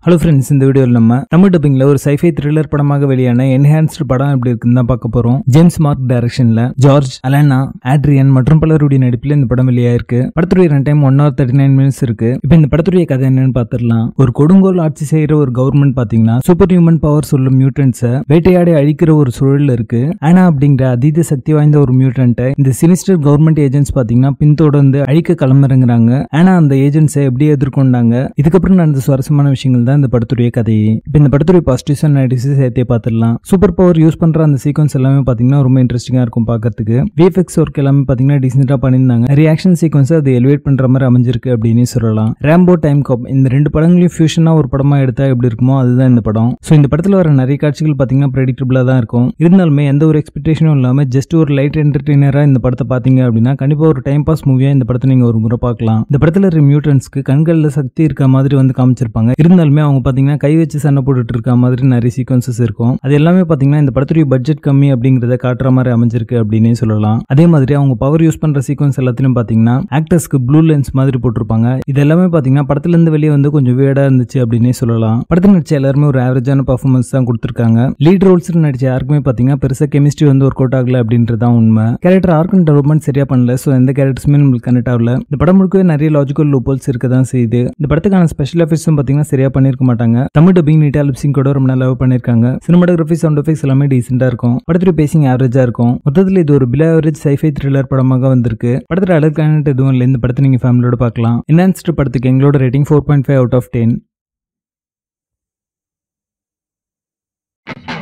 hello friends இந்த வீடியோவில் நம்ம தமிழ் டப்பிங்ல ஒரு சைஃபை த்ரில்லர் படமாக வெளியான என்ஹான்ஸ்டு படம் எப்படி இருக்குன்னு தான் பார்க்க போறோம் ஜேம்ஸ் மார்க் டைரக்ஷன்ல ஜார்ஜ் அலானா ஆட்ரியன் மற்றும் பலருடைய நடிப்பில் இந்த படம் வெளியாயிருக்கு படத்துடைய run time one hour thirty nine minutes இருக்கு இப்போ இந்த படத்துடைய கதை என்னன்னு பார்த்துடலாம் ஒரு கொடுங்கோல் ஆட்சி செய்யற ஒரு கவர்மெண்ட் பாத்தீங்கன்னா சூப்பர் ஹியூமன் பவர் சொல்லும் மியூட்டன்ஸை வேட்டையாடி அழிக்கிற ஒரு சூழல் இருக்கு ஆனா அப்படிங்கிற அதீத சக்தி வாய்ந்த ஒரு மியூட்டன்ட்டை இந்த சினிஸ்டர் கவர்மெண்ட் ஏஜென்ட்ஸ் பாத்தீங்கன்னா பின்தொடர்ந்து அழிக்க களமிறங்குறாங்க ஆனா அந்த ஏஜென்ட்ஸை எப்படி எதிர்கொண்டாங்க இதுக்கப்புறம் நடந்த சுவாரஸ்யமான விஷயங்கள் தான் இந்த படத்துடைய கதையே இப்போ இந்த படத்துடைய பாசிட்டிவ்ஸ் அண்ட் நெகட்டிவ்ஸ் சேர்த்தே பார்த்துடலாம் சூப்பர் பவர் யூஸ் பண்ற அந்த சீக்வன்ஸ் எல்லாமே பாத்தீங்கன்னா ரொம்ப இன்ட்ரெஸ்டிங்கா இருக்கும் பார்க்கறதுக்கு விஎஃப்எக்ஸ் ஒர்க் எல்லாமே பாத்தீங்கன்னா டீசெண்டா பண்ணியிருந்தாங்க ரியாக்ஷன் சீக்வன்ஸ் அது எலிவேட் பண்ற மாதிரி அமைஞ்சிருக்கு அப்படின்னு சொல்லலாம் ரேம்போ டைம் காப் இந்த ரெண்டு படங்களையும் ஃபியூஷனா ஒரு படமா எடுத்தா எப்படி இருக்குமோ அதுதான் இந்த படம் ஸோ இந்த படத்துல வர நிறைய காட்சிகள் பாத்தீங்கன்னா ப்ரெடிக்டபிளா தான் இருக்கும் இருந்தாலுமே எந்த ஒரு எக்ஸ்பெக்டேஷனும் இல்லாம ஜஸ்ட் ஒரு லைட் என்டர்டெய்னரா இந்த படத்தை பாத்தீங்க அப்படின்னா கண்டிப்பா ஒரு டைம் பாஸ் மூவியா இந்த படத்தை நீங்க ஒரு முறை பார்க்கலாம் இந்த படத்துல இருக்க மியூட்டன்ஸ்க்கு கண்கள்ல சக்தி இருக்க மாதிரி வந்து காமிச்சிருப்பாங்க இருந்தாலுமே அவங்க பாத்தீங்கன்னா கை வச்சு சண்டை போட்டுட்டு இருக்க மாதிரி நிறைய சீக்வன்சஸ் இருக்கும் அது எல்லாமே பாத்தீங்கன்னா இந்த படத்துடைய பட்ஜெட் கம்மி அப்படிங்கறத காட்டுற மாதிரி அமைஞ்சிருக்கு அப்படின்னே சொல்லலாம் அதே மாதிரி அவங்க பவர் யூஸ் பண்ற சீக்வன்ஸ் எல்லாத்தையும் பாத்தீங்கன்னா ஆக்டர்ஸ்க்கு ப்ளூ லென்ஸ் மாதிரி போட்டிருப்பாங்க இது எல்லாமே பாத்தீங்கன்னா படத்துல இருந்து வெளியே வந்து கொஞ்சம் வேடா இருந்துச்சு அப்படின்னே சொல்லலாம் படத்துல நடிச்ச எல்லாருமே ஒரு ஆவரேஜான பர்ஃபார்மன்ஸ் தான் கொடுத்துருக்காங்க லீட் ரோல்ஸ் நடிச்ச யாருக்குமே பாத்தீங்கன்னா பெருசா கெமிஸ்ட்ரி வந்து ஒர்க் அவுட் ஆகல அப்படின்றதான் உண்மை கேரக்டர் ஆர்க் அண்ட் டெவலப்மெண்ட் சரியா பண்ணல ஸோ எந்த கேரக்டர்ஸுமே நம்மளுக்கு கனெக்ட் ஆகல இந்த படம் முழுக்கவே நிறைய லாஜிக்கல் லூப்பல்ஸ் இருக்க தான் செய்யுது இந்த படத்துக்கான ஸ்பெஷல் எஃபெக்ட்ஸும் பாத்தீங்கன்னா சரியா பண்ணிருக்க மாட்டாங்க தமிழ் டப்பிங் நீட்டா லிப்சிங் கூட ரொம்ப நல்லா பண்ணிருக்காங்க சினிமாட்டோகிராஃபி சவுண்ட் எஃபெக்ட்ஸ் எல்லாமே டீசெண்டா இருக்கும் படத்துல பேசிங் ஆவரேஜா இருக்கும் மொத்தத்தில் இது ஒரு பிலோ ஆவரேஜ் சைஃபை த்ரில்லர் படமாக வந்திருக்கு படத்துல அழகான எதுவும் இல்லை இந்த படத்தை நீங்க ஃபேமிலியோட பார்க்கலாம் என்ஹான்ஸ்டு படத்துக்கு எங்களோட rating four point five out of ten